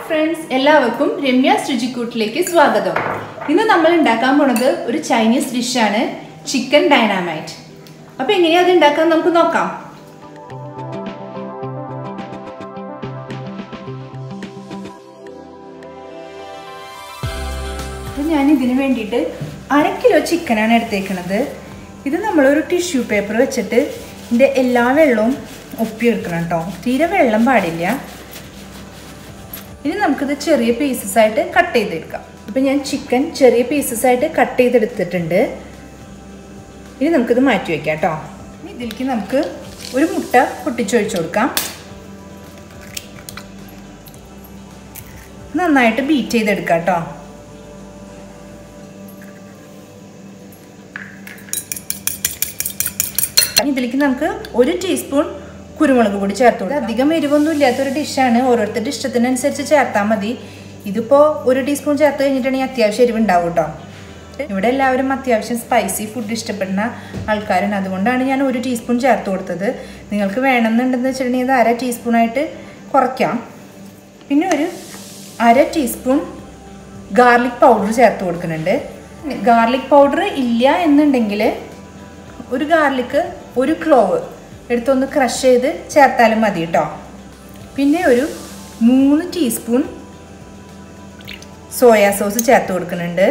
Friends എല്ലാവർക്കും രമ്യ രുചിക്കൂട്ടിലേക്ക് സ്വാഗതം ഇന്ന് നമ്മൾ ഉണ്ടാക്കാൻ പോണത് ഒരു ചൈനീസ് ഡിഷാണ് ചിക്കൻ ഡൈനാമൈറ്റ് അപ്പൊ എങ്ങനെയാ അത് ഉണ്ടാക്കാൻ നമുക്ക് നോക്കാം അപ്പൊ ഞാൻ ഇതിന് വേണ്ടിയിട്ട് അര കിലോ ചിക്കനാണ് എടുത്തേക്കണത് ഇത് നമ്മളൊരു ടിഷ്യൂ പേപ്പർ വെച്ചിട്ട് ഇതിൻ്റെ എല്ലാ വെള്ളവും ഒപ്പിയെടുക്കണം കേട്ടോ തീരെ വെള്ളം പാടില്ല ഇനി നമുക്കിത് ചെറിയ പീസസ് ആയിട്ട് കട്ട് ചെയ്തെടുക്കാം ഇപ്പം ഞാൻ ചിക്കൻ ചെറിയ പീസസ് ആയിട്ട് കട്ട് ചെയ്തെടുത്തിട്ടുണ്ട് ഇനി നമുക്കിത് മാറ്റി വയ്ക്കാം കേട്ടോ ഇനി ഇതിലേക്ക് നമുക്ക് ഒരു മുട്ട പൊട്ടിച്ചൊഴിച്ചു കൊടുക്കാം നന്നായിട്ട് ബീറ്റ് ചെയ്തെടുക്കാം കേട്ടോ ഇതിലേക്ക് നമുക്ക് ഒരു ടീസ്പൂൺ കുരുമുളക് പൊടി ചേർത്ത് കൊടുക്കാം അധികം എരിവൊന്നും ഇല്ലാത്തൊരു ഡിഷാണ് ഓരോരുത്തരുടെ ഇഷ്ടത്തിനനുസരിച്ച് ചേർത്താൽ മതി ഇതിപ്പോൾ ഒരു ടീസ്പൂൺ ചേർത്ത് കഴിഞ്ഞിട്ടുണ്ടെങ്കിൽ അത്യാവശ്യം എരിവ് ഉണ്ടാവും കേട്ടോ ഇവിടെ എല്ലാവരും അത്യാവശ്യം സ്പൈസി ഫുഡ് ഇഷ്ടപ്പെടുന്ന ആൾക്കാരാണ് അതുകൊണ്ടാണ് ഞാൻ ഒരു ടീസ്പൂൺ ചേർത്ത് കൊടുത്തത് നിങ്ങൾക്ക് വേണമെന്നുണ്ടെന്ന് വെച്ചിട്ടുണ്ടെങ്കിൽ ഇത് അര ടീസ്പൂണായിട്ട് കുറയ്ക്കാം പിന്നെ ഒരു അര ടീസ്പൂൺ ഗാർലിക് പൗഡർ ചേർത്ത് കൊടുക്കുന്നുണ്ട് ഗാർലിക് പൗഡർ ഇല്ല എന്നുണ്ടെങ്കിൽ ഒരു ഗാർലിക്ക് ഒരു ക്ലോവ് എടുത്തൊന്ന് ക്രഷ് ചെയ്ത് ചേർത്താലും മതി കേട്ടോ പിന്നെ ഒരു മൂന്ന് ടീസ്പൂൺ സോയാ സോസ് ചേർത്ത് കൊടുക്കുന്നുണ്ട്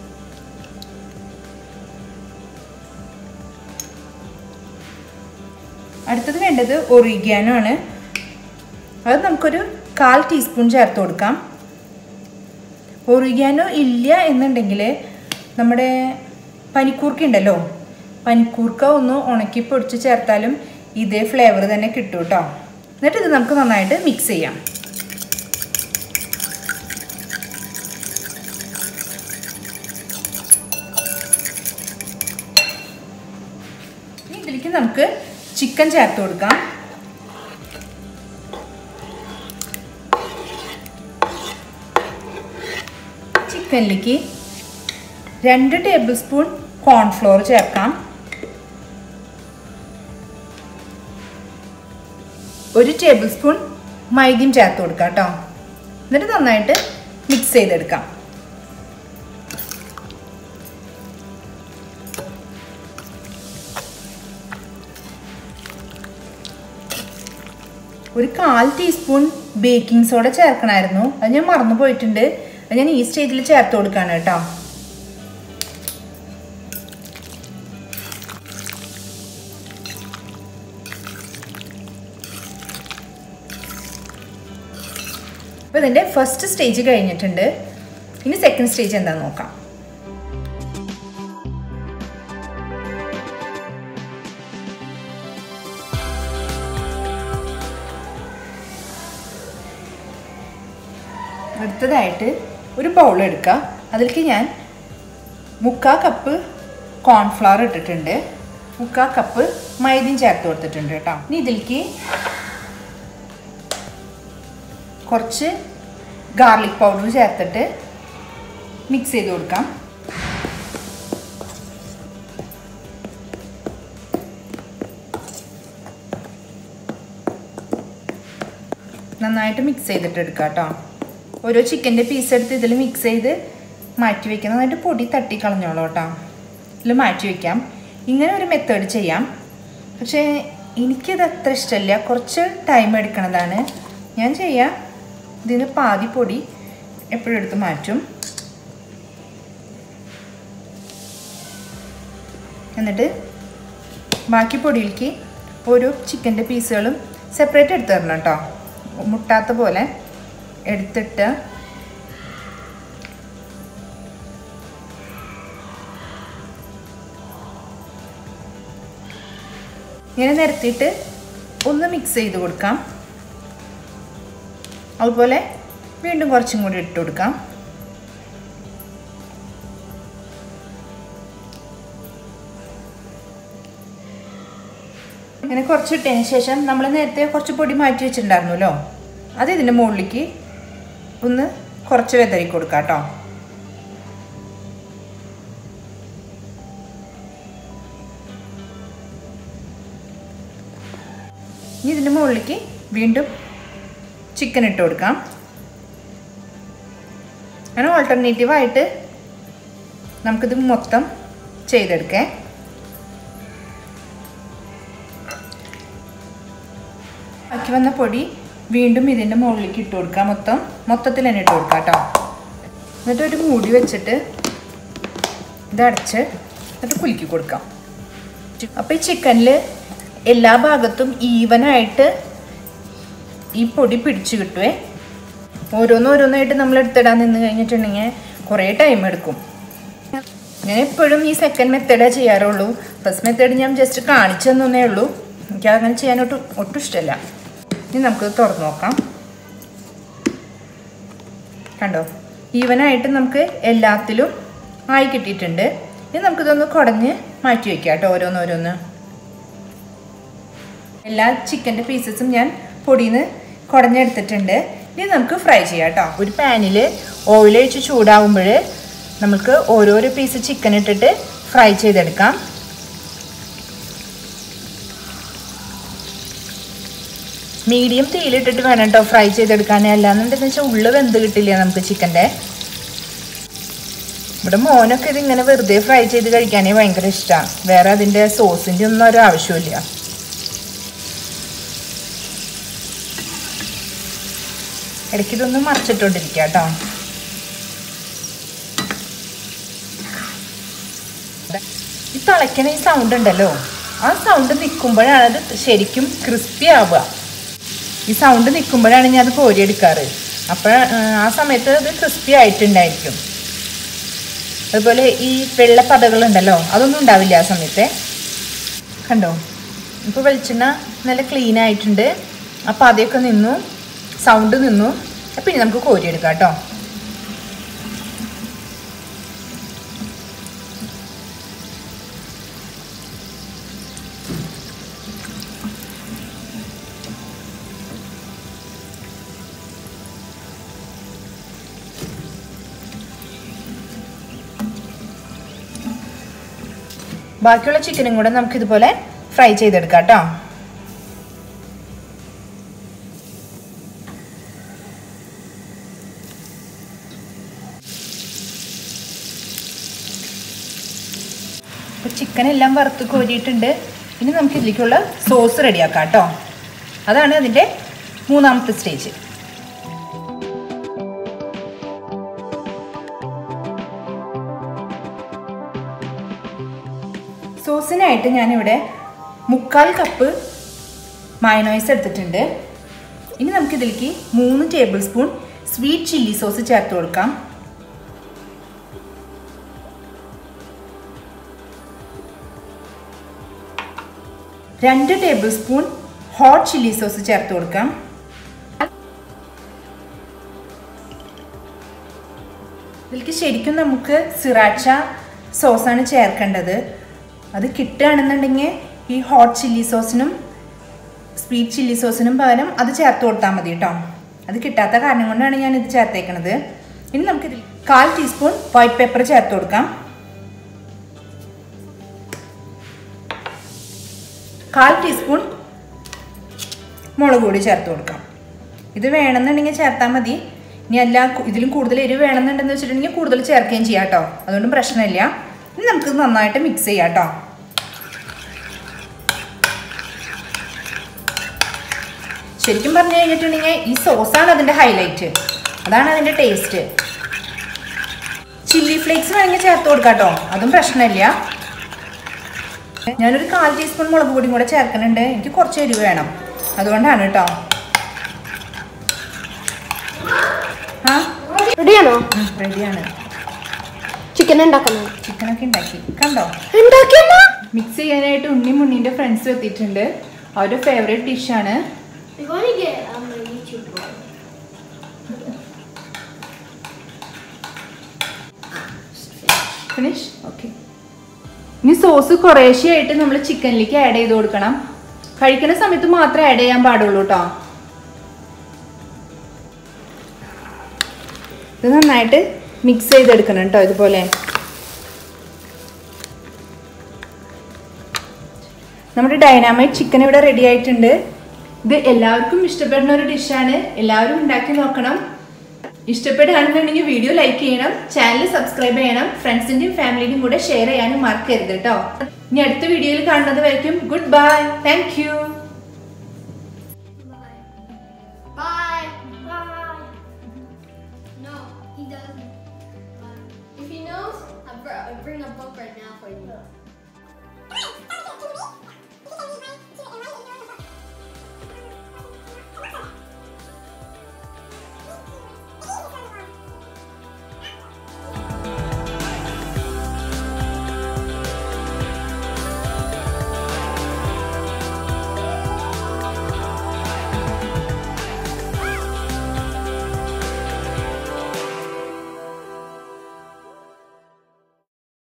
അടുത്തത് വേണ്ടത് ഒറിഗാനോ ആണ് അത് നമുക്കൊരു കാൽ ടീസ്പൂൺ ചേർത്ത് കൊടുക്കാം ഒറിഗാനോ ഇല്ല എന്നുണ്ടെങ്കിൽ നമ്മുടെ പനിക്കൂർക്ക ഉണ്ടല്ലോ പനിക്കൂർക്ക ഒന്ന് ഉണക്കി പൊടിച്ച് ചേർത്താലും ഇതേ ഫ്ലേവർ തന്നെ കിട്ടും കേട്ടോ എന്നിട്ട് ഇത് നമുക്ക് നന്നായിട്ട് മിക്സ് ചെയ്യാം ഇതിലേക്ക് നമുക്ക് ചിക്കൻ ചേർത്ത് കൊടുക്കാം ചിക്കനിലേക്ക് രണ്ട് ടേബിൾ സ്പൂൺ കോൺഫ്ലോർ ചേർക്കാം ഒരു ടേബിൾ സ്പൂൺ മൈദയും ചേർത്ത് കൊടുക്കാം കേട്ടോ എന്നിട്ട് നന്നായിട്ട് മിക്സ് ചെയ്തെടുക്കാം ഒരു കാൽ ടീസ്പൂൺ ബേക്കിംഗ് സോഡ ചേർക്കണമായിരുന്നു അത് ഞാൻ മറന്നു പോയിട്ടുണ്ട് അത് ഞാൻ ഈ സ്റ്റേജിൽ ചേർത്ത് കൊടുക്കുകയാണ് കേട്ടോ അപ്പോൾ ഇതിൻ്റെ ഫസ്റ്റ് സ്റ്റേജ് കഴിഞ്ഞിട്ടുണ്ട് ഇനി സെക്കൻഡ് സ്റ്റേജ് എന്താണെന്ന് നോക്കാം അടുത്തതായിട്ട് ഒരു ബൗൾ എടുക്കുക അതിലേക്ക് ഞാൻ മുക്കാ കപ്പ് കോൺഫ്ലവർ ഇട്ടിട്ടുണ്ട് മുക്കാ കപ്പ് മൈദയും ചേർത്ത് കൊടുത്തിട്ടുണ്ട് കേട്ടോ ഇനി ഇതിലേക്ക് കുറച്ച് ഗാർലിക് പൗഡർ ചേർത്തിട്ട് മിക്സ് ചെയ്ത് കൊടുക്കാം നന്നായിട്ട് മിക്സ് ചെയ്തിട്ട് എടുക്കാം കേട്ടോ ഓരോ ചിക്കൻ്റെ പീസ് എടുത്ത് ഇതിൽ മിക്സ് ചെയ്ത് മാറ്റി വയ്ക്കാം നന്നായിട്ട് പൊടി തട്ടി കളഞ്ഞോളൂ കേട്ടോ ഇതിൽ മാറ്റി വയ്ക്കാം ഇങ്ങനെ ഒരു മെത്തേഡ് ചെയ്യാം പക്ഷേ എനിക്കത് അത്ര ഇഷ്ടമല്ല കുറച്ച് ടൈം എടുക്കണതാണ് ഞാൻ ചെയ്യാം ഇതിന് പാതി പൊടി എപ്പോഴും എടുത്ത് മാറ്റും എന്നിട്ട് ബാക്കി പൊടിയിലേക്ക് ഓരോ ചിക്കൻ്റെ പീസുകളും സെപ്പറേറ്റ് എടുത്ത് തരണം കേട്ടോ മുട്ടാത്ത പോലെ എടുത്തിട്ട് ഇങ്ങനെ നിരത്തിയിട്ട് ഒന്ന് മിക്സ് ചെയ്ത് കൊടുക്കാം അതുപോലെ വീണ്ടും കുറച്ചും കൂടി ഇട്ട് കൊടുക്കാം ഇങ്ങനെ കുറച്ച് ഇട്ടതിന് ശേഷം നമ്മൾ നേരത്തെ കുറച്ച് പൊടി മാറ്റി വെച്ചിട്ടുണ്ടായിരുന്നല്ലോ അത് ഇതിൻ്റെ മുകളിലേക്ക് ഒന്ന് കുറച്ച് വെതറി കൊടുക്കാം കേട്ടോ ഇനി ഇതിൻ്റെ മുകളിലേക്ക് വീണ്ടും ചിക്കൻ ഇട്ട് കൊടുക്കാം അങ്ങനെ ഓൾട്ടർനേറ്റീവായിട്ട് നമുക്കിത് മൊത്തം ചെയ്തെടുക്കേ ബാക്കി വന്ന പൊടി വീണ്ടും ഇതിൻ്റെ മുകളിലേക്ക് ഇട്ട് കൊടുക്കാം മൊത്തം മൊത്തത്തിൽ തന്നെ ഇട്ട് കൊടുക്കാം കേട്ടോ എന്നിട്ട് ഒരു മൂടി വെച്ചിട്ട് ഇതടച്ച് എന്നിട്ട് കുലുക്കി കൊടുക്കാം അപ്പോൾ ഈ ചിക്കനിൽ എല്ലാ ഭാഗത്തും ഈവനായിട്ട് ഈ പൊടി പിടിച്ചു കിട്ടുവേ ഓരോന്നോരോന്നായിട്ട് നമ്മൾ എടുത്തിടാൻ നിന്ന് കഴിഞ്ഞിട്ടുണ്ടെങ്കിൽ കുറേ ടൈം എടുക്കും ഞാൻ എപ്പോഴും ഈ സെക്കൻഡ് മെത്തേഡേ ചെയ്യാറുള്ളൂ ഫസ്റ്റ് മെത്തേഡ് ഞാൻ ജസ്റ്റ് കാണിച്ചു തന്നേ ഉള്ളൂ എനിക്ക് അങ്ങനെ ചെയ്യാൻ ഒട്ടും ഒട്ടും ഇഷ്ടമല്ല ഇനി നമുക്കത് തുറന്നു നോക്കാം കണ്ടോ ഈവനായിട്ട് നമുക്ക് എല്ലാത്തിലും ആയി കിട്ടിയിട്ടുണ്ട് ഇനി നമുക്കിതൊന്ന് കുടഞ്ഞ് മാറ്റി വയ്ക്കാം കേട്ടോ ഓരോന്നോരോന്ന് എല്ലാ ചിക്കൻ്റെ പീസസും ഞാൻ പൊടിയിൽ നിന്ന് കുടഞ്ഞെടുത്തിട്ടുണ്ട് ഇനി നമുക്ക് ഫ്രൈ ചെയ്യാം കേട്ടോ ഒരു പാനിൽ ഓയിൽ ഒഴിച്ച് ചൂടാവുമ്പോൾ നമുക്ക് ഓരോരോ പീസ് ചിക്കൻ ഇട്ടിട്ട് ഫ്രൈ ചെയ്തെടുക്കാം മീഡിയം തീയിലിട്ടിട്ട് വേണം കേട്ടോ ഫ്രൈ ചെയ്തെടുക്കാൻ അല്ലാന്നുണ്ടെന്ന് വെച്ചാൽ ഉള്ളു വെന്ത് കിട്ടില്ല നമുക്ക് ചിക്കൻ്റെ ഇവിടെ മോനൊക്കെ ഇതിങ്ങനെ വെറുതെ ഫ്രൈ ചെയ്ത് കഴിക്കാനേ ഭയങ്കര ഇഷ്ടമാണ് വേറെ അതിൻ്റെ സോസിൻ്റെ ഒന്നും ഒരു ആവശ്യമില്ല ഇടയ്ക്ക് ഇതൊന്ന് മറിച്ചിട്ടോണ്ടിരിക്കുക കേട്ടോ ഈ തിളയ്ക്കണ ഈ സൗണ്ട് ഉണ്ടല്ലോ ആ സൗണ്ട് നിൽക്കുമ്പോഴാണ് അത് ശരിക്കും ക്രിസ്പി ആവുക ഈ സൗണ്ട് നിൽക്കുമ്പോഴാണ് ഞാൻ അത് കോരിയെടുക്കാറ് അപ്പോൾ ആ സമയത്ത് അത് ക്രിസ്പി ആയിട്ടുണ്ടായിരിക്കും അതുപോലെ ഈ വെള്ള പതകളുണ്ടല്ലോ അതൊന്നും ഉണ്ടാവില്ല ആ സമയത്തെ കണ്ടോ ഇപ്പോൾ വെളിച്ചെണ്ണ നല്ല ക്ലീൻ ആയിട്ടുണ്ട് ആ പതയൊക്കെ നിന്നു സൗണ്ട് നിന്നു അപ്പം ഇനി നമുക്ക് കോരിയെടുക്കാം കേട്ടോ ബാക്കിയുള്ള ചിക്കനും കൂടെ നമുക്ക് ഇതുപോലെ ഫ്രൈ ചെയ്തെടുക്കാം കേട്ടോ അപ്പോൾ ചിക്കൻ എല്ലാം വറുത്ത് കോരിയിട്ടുണ്ട് ഇനി നമുക്ക് ഇതിലേക്കുള്ള സോസ് റെഡിയാക്കാം കേട്ടോ അതാണ് അതിൻ്റെ മൂന്നാമത്തെ സ്റ്റേജ് സോസിനായിട്ട് ഞാനിവിടെ മുക്കാൽ കപ്പ് മയനോയ്സ് എടുത്തിട്ടുണ്ട് ഇനി നമുക്കിതിലേക്ക് മൂന്ന് tablespoon sweet chilli sauce ചേർത്ത് കൊടുക്കാം രണ്ട് tablespoon hot chilli sauce ചേർത്ത് കൊടുക്കാം ഇതിലേക്ക് ശരിക്കും നമുക്ക് സിറാച്ച സോസാണ് ചേർക്കേണ്ടത് അത് കിട്ടുകയാണെന്നുണ്ടെങ്കിൽ ഈ ഹോട്ട് ചില്ലി സോസിനും സ്വീറ്റ് ചില്ലി സോസിനും പകരം അത് ചേർത്ത് കൊടുത്താൽ മതി കേട്ടോ അത് കിട്ടാത്ത കാരണം കൊണ്ടാണ് ഞാൻ ഇത് ചേർത്തേക്കണത് ഇനി നമുക്കിതിൽ കാൽ ടീസ്പൂൺ വൈറ്റ് പെപ്പർ ചേർത്ത് കൊടുക്കാം കാൽ ടീസ്പൂൺ മുളക് പൊടി ചേർത്ത് കൊടുക്കാം ഇത് വേണമെന്നുണ്ടെങ്കിൽ ചേർത്താൽ മതി ഇനി അല്ല ഇതിലും കൂടുതൽ എരിവ് വേണമെന്നുണ്ടെന്ന് വെച്ചിട്ടുണ്ടെങ്കിൽ കൂടുതൽ ചേർക്കുകയും ചെയ്യാം കേട്ടോ അതുകൊണ്ടും പ്രശ്നമില്ല ഇനി നമുക്ക് നന്നായിട്ട് മിക്സ് ചെയ്യാം കേട്ടോ ശരിക്കും പറഞ്ഞു കഴിഞ്ഞിട്ടുണ്ടെങ്കിൽ ഈ സോസാണ് അതിൻ്റെ ഹൈലൈറ്റ് അതാണ് അതിൻ്റെ ടേസ്റ്റ് ചില്ലി ഫ്ലേക്സ് വേണമെങ്കിൽ ചേർത്ത് കൊടുക്കാം കേട്ടോ അതും പ്രശ്നമില്ല ഞാനൊരു കാൽ ടീസ്പൂൺ മുളക് പൊടിയും കൂടെ ചേർക്കുന്നുണ്ട് എനിക്ക് കുറച്ച് എരിവ് വേണം അതുകൊണ്ടാണ് കേട്ടോ ആ റെഡിയാണോ റെഡിയാണ് ചിക്കൻ ഉണ്ടാക്കുന്നത് ചിക്കനൊക്കെ ഉണ്ടാക്കി കണ്ടോ ഉണ്ടാക്കിയമ്മ മിക്സ് ചെയ്യാനായിട്ട് ഉണ്ണി മുണ്ണിൻ്റെ ഫ്രണ്ട്സ് എത്തിയിട്ടുണ്ട് അവരുടെ ഫേവറേറ്റ് ഡിഷാണ് We're going to get um, a YouTube board. Finish okay ഇനി സോസ് കുറേശ്ശെയായിട്ട് നമ്മൾ ചിക്കനിലേക്ക് ആഡ് ചെയ്ത് കൊടുക്കണം കഴിക്കുന്ന സമയത്ത് മാത്രമേ ആഡ് ചെയ്യാൻ പാടുള്ളൂ കേട്ടോ ഇത് നന്നായിട്ട് മിക്സ് ചെയ്തെടുക്കണം കേട്ടോ ഇതുപോലെ നമ്മുടെ ഡൈനാമൈറ്റ് ചിക്കൻ ഇവിടെ റെഡി ആയിട്ടുണ്ട് ഇത് എല്ലാവർക്കും ഇഷ്ടപ്പെടുന്ന ഒരു ഡിഷാണ് എല്ലാവരും ഉണ്ടാക്കി നോക്കണം ഇഷ്ടപ്പെടുകയാണെന്നുണ്ടെങ്കിൽ വീഡിയോ ലൈക്ക് ചെയ്യണം ചാനൽ സബ്സ്ക്രൈബ് ചെയ്യണം ഫ്രണ്ട്സിന്റെയും ഫാമിലിന്റെയും കൂടെ ഷെയർ ചെയ്യാനും മറക്കരുത് കേട്ടോ ഇനി അടുത്ത വീഡിയോയിൽ കാണുന്നത് വരയ്ക്കും ഗുഡ് ബൈ താങ്ക് യു